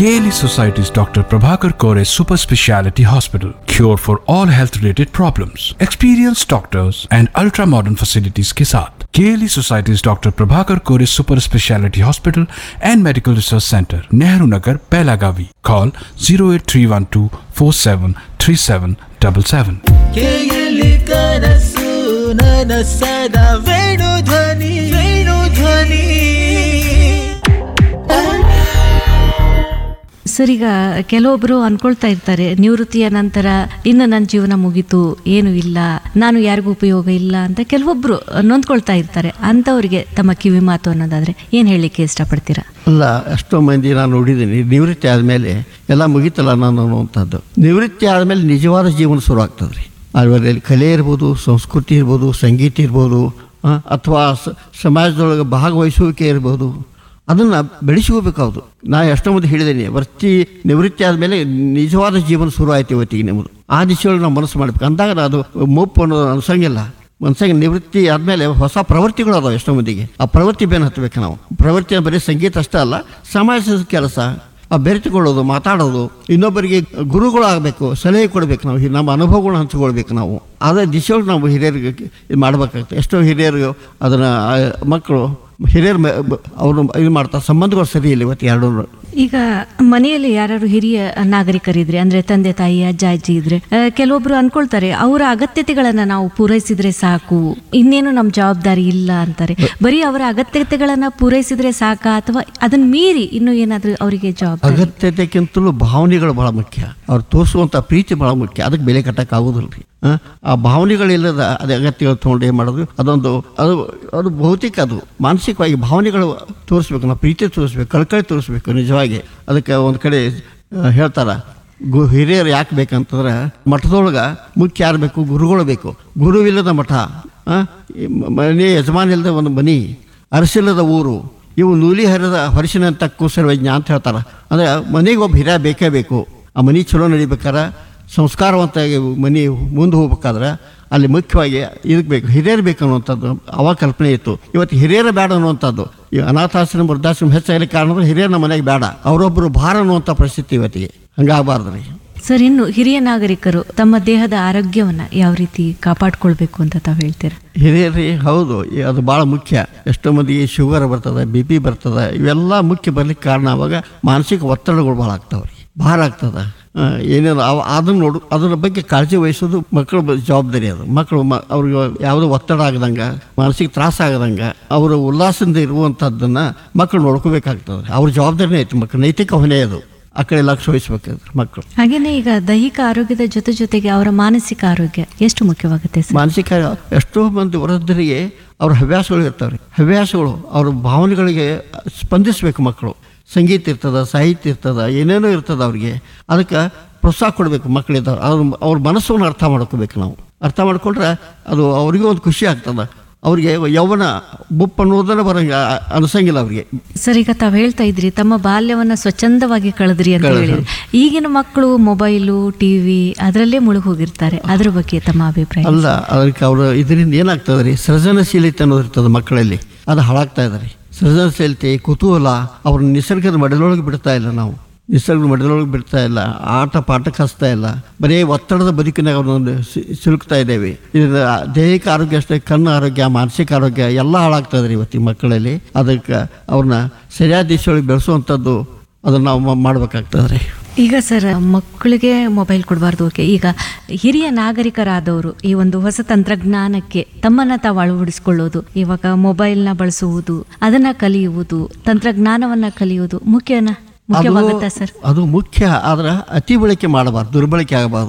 KLE Society's Dr. Prabhakar Kore Super Speciality Hospital. Cure for all health related problems. Experienced doctors and ultra modern facilities के साथ KLE Society's Dr. Prabhakar Kore Super Speciality Hospital and Medical Research Center, Nehru Nagar, Pelagavi. Call 08312 473777. ಕೇಯಲಿ ಕನಸು ನನಸದ ವೇಣು ಧ್ವನಿ ವೇಣು ಧ್ವನಿ sir ಈಗ ಕೆಲವೊಬ್ರು ಅನ್ಕೊಳ್ತಾ ಇರ್ತಾರೆ ನಿವೃತ್ತಿಯ ನಂತರ ಇನ್ನು ನನ್ನ ಜೀವನ ಮುಗೀತು ಏನು ಇಲ್ಲ ನಾನು ಯಾರಿಗೂ ಉಪಯೋಗ ಇಲ್ಲ ಅಂತ ಕೆಲವೊಬ್ರು ನೊಂದ್ಕೊಳ್ತಾ ಇರ್ತಾರೆ ಅಂತವರಿಗೆ ತಮ್ಮ ಕಿವಿ ಮಾತು ಅನ್ನೋದಾದ್ರೆ ಏನ್ ಹೇಳಲಿಕ್ಕೆ ಇಷ್ಟಪಡ್ತೀರಾ ಅಲ್ಲ ಎಷ್ಟೋ ಮಂದಿ ನಾನು ನೋಡಿದ್ದೀನಿ ನಿವೃತ್ತಿ ಆದಮೇಲೆ ಎಲ್ಲ ಮುಗೀತಲ್ಲ ನಾನು ಅನ್ನುವಂಥದ್ದು ನಿವೃತ್ತಿ ಆದಮೇಲೆ ನಿಜವಾದ ಜೀವನ ಶುರು ಆಗ್ತದೆ ರೀ ಅದರಲ್ಲಿ ಕಲೆ ಇರ್ಬೋದು ಸಂಸ್ಕೃತಿ ಇರ್ಬೋದು ಸಂಗೀತ ಇರ್ಬೋದು ಆ, ಅಥವಾ ಸ- ಸಮಾಜದೊಳಗೆ ಭಾಗವಹಿಸುವಿಕೆ ಇರ್ಬೋದು ಅದನ್ನು ಬೆಳೆಸ್ಕೋಬೇಕಾದ್ರು ನಾ ಎಷ್ಟೋ ಮಂದಿ ಹೇಳಿದ್ದೀನಿ ವೃತ್ತಿ ನಿವೃತ್ತಿ ಆದಮೇಲೆ ನಿಜವಾದ ಜೀವನ ಶುರು ಆಯ್ತು ಇವತ್ತಿಗೆ ನಿಮ್ಮದು ಆ ದಿಶೆಯೊಳಗೆ ನಾವು ಮನಸ್ಸು ಮಾಡ್ಬೇಕು ಅಂದಾಗ ಅದು ಮುಪ್ಪು ಅನ್ನೋದು ಅನ್ಸಂಗಿಲ್ಲ ಮನ್ಸಾಗ ನಿವೃತ್ತಿ ಆದಮೇಲೆ ಹೊಸ ಪ್ರವೃತ್ತಿಗಳು ಅದಾವೆ ಎಷ್ಟೋ ಮಂದಿಗೆ ಆ ಪ್ರವೃತ್ತಿ ಬೇನ್ ಹತ್ತಬೇಕು ನಾವು ಪ್ರವೃತ್ತಿ ಬರೀ ಸಂಗೀತ ಅಷ್ಟೇ ಅಲ್ಲ ಸಮಾಜದ ಕೆಲಸ ಆ ಬೆರೆತುಕೊಳ್ಳೋದು ಮಾತಾಡೋದು ಇನ್ನೊಬ್ಬರಿಗೆ ಗುರುಗಳು ಆಗಬೇಕು ಸಲಹೆ ಕೊಡಬೇಕು ನಾವು ಹಿ- ನಮ್ಮ ಅನುಭವಗಳನ್ನ ಹಂಚಿಕೊಳ್ಬೇಕು ನಾವು ಅದೇ ದಿಶೆಯೊಳಗೆ ನಾವು ಹಿರಿಯರಿಗೆ ಇದು ಮಾಡಬೇಕಾಗ್ತದೆ ಎಷ್ಟೋ ಹಿರಿಯರು ಅದನ್ನು ಮಕ್ಕಳು ಹಿರಿಯರು ಮ- ಬ- ಅವರು ಇದು ಮಾಡ್ತಾರೆ ಸಂಬಂಧಗಳು ಸರಿ ಇಲ್ಲ ಇವತ್ತು ಎರಡೂ ಈಗ ಮನೆಯಲ್ಲಿ ಯಾರು ಹಿರಿಯ ನಾಗರಿಕರಿದ್ರೆ ಅಂದ್ರೆ ತಂದೆ ತಾಯಿ ಅಜ್ಜ ಅಜ್ಜಿ ಇದ್ರೆ ಆ, ಕೆಲವೊಬ್ರು ಅನ್ಕೊಳ್ತಾರೆ ಅವರ ಅಗತ್ಯತೆಗಳನ್ನ ನಾವು ಪೂರೈಸಿದ್ರೆ ಸಾಕು ಇನ್ನೇನು ನಮ್ಮ ಜವಾಬ್ದಾರಿ ಇಲ್ಲ ಅಂತಾರೆ ಬರೀ ಅವರ ಅಗತ್ಯತೆಗಳನ್ನ ಪೂರೈಸಿದ್ರೆ ಸಾಕಾ ಅಥವಾ ಅದನ್ನ ಮೀರಿ ಇನ್ನು ಏನಾದ್ರೂ ಅವರಿಗೆ ಜವಾಬ್ದಾರಿ ಅಗತ್ಯತೆಗಿಂತಲೂ ಭಾವನೆಗಳು ಬಹಳ ಮುಖ್ಯ ಅವ್ರು ತೋರಿಸುವಂಥ ಪ್ರೀತಿ ಬಹಳ ಮುಖ್ಯ ಅದಕ್ಕೆ ಬೆಲೆ ಕಟ್ಟಕ್ಕೆ ಆಗೋದಿಲ್ಲ ರೀ ಆ ಭಾವನೆಗಳಿಲ್ಲದ ಅದೇ ಅಗತ್ಯಗಳು ತೊಗೊಂಡು ಏನು ಮಾಡೋದು ಅದೊಂದು ಅದು ಅದು ಭೌತಿಕ ಅದು ಮಾನಸಿಕವಾಗಿ ಭಾವನೆಗಳು ತೋರಿಸ್ಬೇಕು ನಾವು ಪ್ರೀತಿ ತೋರಿಸ್ಬೇಕು ಕಳ್ಕಳಿ ತೋರಿಸ್ಬೇಕು ನಿಜವಾಗಿ ಅದಕ್ಕೆ ಒಂದು ಕಡೆ ಆ, ಹೇಳ್ತಾರ ಗು ಹಿರಿಯರು ಯಾಕೆ ಬೇಕಂತಂದ್ರೆ ಮಠದೊಳಗೆ ಮುಖ್ಯ ಯಾರು ಬೇಕು ಗುರುಗಳು ಬೇಕು ಗುರುವಿಲ್ಲದ ಮಠ ಆ, ಈ ಮ- ಮನೆ ಯಜಮಾನ ಇಲ್ಲದ ಒಂದು ಮನಿ ಅರಸಿಲ್ಲದ ಊರು ಇವು ನೂಲಿ ಹರಿದ ಹೊರಸಿನಂತ ಕುಸರ್ವಜ್ಞ ಅಂತ ಹೇಳ್ತಾರೆ ಅಂದರೆ ಮನೆಗೆ ಒಬ್ಬ ಹಿರಿಯ ಬೇಕೇ ಬೇಕು ಆ ಮನೆ ಚಲೋ ನಡಿಬೇಕಾರೆ ಸಂಸ್ಕಾರವಂತಾಗಿ ಮನೆ ಮುಂದೆ ಹೋಗ್ಬೇಕಾದ್ರೆ ಅಲ್ಲಿ ಮುಖ್ಯವಾಗಿ ಇದಕ್ಕೆ ಬೇಕು ಹಿರಿಯರು ಬೇಕು ಅನ್ನುವಂಥದ್ದು ಅವಾಗ ಕಲ್ಪನೆ ಇತ್ತು ಇವತ್ತು ಹಿರಿಯರ ಬೇಡ ಅನ್ನುವಂಥದ್ದು ಈ ಅನಾಥಾಶ್ರಮ ವೃದ್ಧಾಶ್ರಮ ಹೆಚ್ಚಾಗಲಿಕ್ಕೆ ಕಾರಣ ಅಂದ್ರೆ ಹಿರಿಯರ ನಮ್ಮ ಮನೆಗೆ ಬೇಡ ಅವರೊಬ್ಬರು ಭಾರ ಅನ್ನುವಂಥ ಪರಿಸ್ಥಿತಿ ಇವತ್ತಿಗೆ ಹಂಗಾಗಬಾರ್ದು ರೀ ಸರ್ ಇನ್ನು ಹಿರಿಯ ನಾಗರಿಕರು ತಮ್ಮ ದೇಹದ ಆರೋಗ್ಯವನ್ನ ಯಾವ ರೀತಿ ಕಾಪಾಡ್ಕೊಳ್ಬೇಕು ಅಂತ ತಾವು ಹೇಳ್ತೀರಾ ಹಿರಿಯರಿ ಹೌದು ಈ ಅದು ಭಾಳ ಮುಖ್ಯ ಎಷ್ಟೋ ಮಂದಿಗೆ ಶುಗರ್ ಬರ್ತದೆ ಬಿ ಪಿ ಬರ್ತದೆ ಇವೆಲ್ಲ ಮುಖ್ಯ ಬರ್ಲಿಕ್ಕೆ ಕಾರಣ ಅವಾಗ ಮಾನಸಿಕ ಒತ್ತಡಗಳು ಭಾಳ ಆಗ್ತಾವೆ ರೀ ಭಾರ ಆಗ್ತದೆ ಆ, ಏನೇನು ಅವ ಅದನ್ನ ನೋಡು ಅದ್ರ ಬಗ್ಗೆ ಕಾಳಜಿ ವಹಿಸೋದು ಮಕ್ಕಳ ಬ- ಜವಾಬ್ದಾರಿ ಅದು ಮಕ್ಕಳು ಮ ಅವ್ರಿಗೆ ಯಾವುದೋ ಒತ್ತಡ ಆಗದಂಗೆ ಮಾನಸಿಕ ತ್ರಾಸ ಆಗದಂಗೆ ಅವರು ಉಲ್ಲಾಸದಿಂದ ಇರುವಂಥದ್ದನ್ನು ಮಕ್ಕಳು ನೋಡ್ಕೋಬೇಕಾಗ್ತದೆ ಅವ್ರ ಜವಾಬ್ದಾರಿನೇ ಐತಿ ಮಕ್ಕಳು ನೈತಿಕ ಹೊಣೆ ಅದು ಆ ಕಡೆ ಲಕ್ಷ್ಯ ವಹಿಸ್ಬೇಕಾದ್ರೆ ಮಕ್ಕಳು ಹಾಗೇನೆ ಈಗ ದೈಹಿಕ ಆರೋಗ್ಯದ ಜೊತೆ ಜೊತೆಗೆ ಅವರ ಮಾನಸಿಕ ಆರೋಗ್ಯ ಎಷ್ಟು ಮುಖ್ಯವಾಗುತ್ತೆ ಸರ್ ಮಾನಸಿಕ ಎಷ್ಟೋ ಮಂದಿ ವೃದ್ಧರಿಗೆ ಅವ್ರ ಹವ್ಯಾಸಗಳು ಇರ್ತಾವೆ ರೀ ಹವ್ಯಾಸಗಳು ಅವ್ರ ಭಾವನೆಗಳಿಗೆ ಸ್ಪಂದಿಸಬೇಕು ಮಕ್ಕಳು ಸಂಗೀತ ಇರ್ತದ ಸಾಹಿತ್ಯ ಇರ್ತದ ಏನೇನೋ ಇರ್ತದ ಅವ್ರಿಗೆ ಅದಕ್ಕೆ ಪ್ರೋತ್ಸಾಹ ಕೊಡಬೇಕು ಮಕ್ಕಳಿದ್ದಾವೆ ಅವ್ರ ಅವ್ರ ಮನಸ್ಸನ್ನು ಅರ್ಥ ಮಾಡ್ಕೋಬೇಕು ನಾವು ಅರ್ಥ ಮಾಡ್ಕೊಂಡ್ರೆ ಅದು ಅವ್ರಿಗೂ ಒಂದು ಖುಷಿ ಆಗ್ತದೆ ಅವ್ರಿಗೆ ಯೌವನ ಮುಪ್ಪು ಅನ್ನೋದನ್ನ ಬರಂಗ ಅನ್ಸಂಗಿಲ್ಲ ಅವ್ರಿಗೆ ಸರ್ ಈಗ ತಾವು ಹೇಳ್ತಾ ಇದ್ರಿ ತಮ್ಮ ಬಾಲ್ಯವನ್ನ ಸ್ವಚ್ಛಂದವಾಗಿ ಕಳೆದ್ರಿ ಅಂತ ಕಳೆದ್ರು. ಹೇಳಿದ್ರಿ ಈಗಿನ ಮಕ್ಕಳು ಮೊಬೈಲು ಟಿವಿ ಅದರಲ್ಲೇ ಮುಳುಗಿ ಹೋಗಿರ್ತಾರೆ ಅದ್ರ ಬಗ್ಗೆ ತಮ್ಮ ಅಭಿಪ್ರಾಯ ಅಲ್ಲ ಅದಕ್ಕೆ ಅವರು ಇದರಿಂದ ಏನಾಗ್ತದೆ ರೀ ಸೃಜನಶೀಲತೆ ಅನ್ನೋದು ಇರ್ತದೆ ಮಕ್ಕಳಲ್ಲಿ ಅದು ಹಾಳಾಗ್ತಾ ಇದೆ ರೀ ಸೃಜನಶೀಲತೆ ಕುತೂಹಲ ಅವ್ರನ್ನ ನಿಸರ್ಗದ ಮಡಲೊಳಗೆ ಬಿಡ್ತಾ ಇಲ್ಲ ನಾವು ನಿಸರ್ಗದ ಮಡಲೊಳಗೆ ಬಿಡ್ತಾ ಇಲ್ಲ ಆಟ ಪಾಠಕ್ಕೆ ಹಚ್ತಾ ಇಲ್ಲ ಬರೀ ಒತ್ತಡದ ಬದುಕಿನಾಗ ಅವ್ರನ್ನ ಸಿ- ಸಿಲುಕ್ತಾ ಇದ್ದೇವೆ ಇದರಿಂದ ದೈಹಿಕ ಆರೋಗ್ಯ ಅಷ್ಟೇ ಕಣ್ಣು ಆರೋಗ್ಯ ಮಾನಸಿಕ ಆರೋಗ್ಯ ಎಲ್ಲ ಹಾಳಾಗ್ತದೆ ರೀ ಇವತ್ತಿನ ಮಕ್ಕಳಲ್ಲಿ ಅದಕ್ಕೆ ಅವ್ರನ್ನ ಸರಿಯಾದ ದಿಶೆಯೊಳಗೆ ಬೆಳೆಸುವಂಥದ್ದು ಅದನ್ನು ನಾವು ಮಾ- ಮಾಡ್ಬೇಕಾಗ್ತದೆ ರೀ ಈಗ ಸರ್ ಮಕ್ಕಳಿಗೆ ಮೊಬೈಲ್ ಕೊಡಬಾರ್ದು ಓಕೆ ಈಗ ಹಿರಿಯ ನಾಗರಿಕರಾದವರು ಈ ಒಂದು ಹೊಸ ತಂತ್ರಜ್ಞಾನಕ್ಕೆ ತಮ್ಮನ್ನ ತಾವು ಅಳವಡಿಸ್ಕೊಳ್ಳೋದು ಇವಾಗ ಮೊಬೈಲ್ನ ಬಳಸುವುದು ಅದನ್ನ ಕಲಿಯುವುದು ತಂತ್ರಜ್ಞಾನವನ್ನ ಕಲಿಯುವುದು ಮುಖ್ಯನಾ ಮುಖ್ಯವಾಗುತ್ತಾ ಸರ್ ಅದು ಮುಖ್ಯ ಆದ್ರೆ ಅತಿ ಬಳಕೆ ಮಾಡಬಾರ್ದು ದುರ್ಬಳಕೆ ಆಗಬಾರ್ದು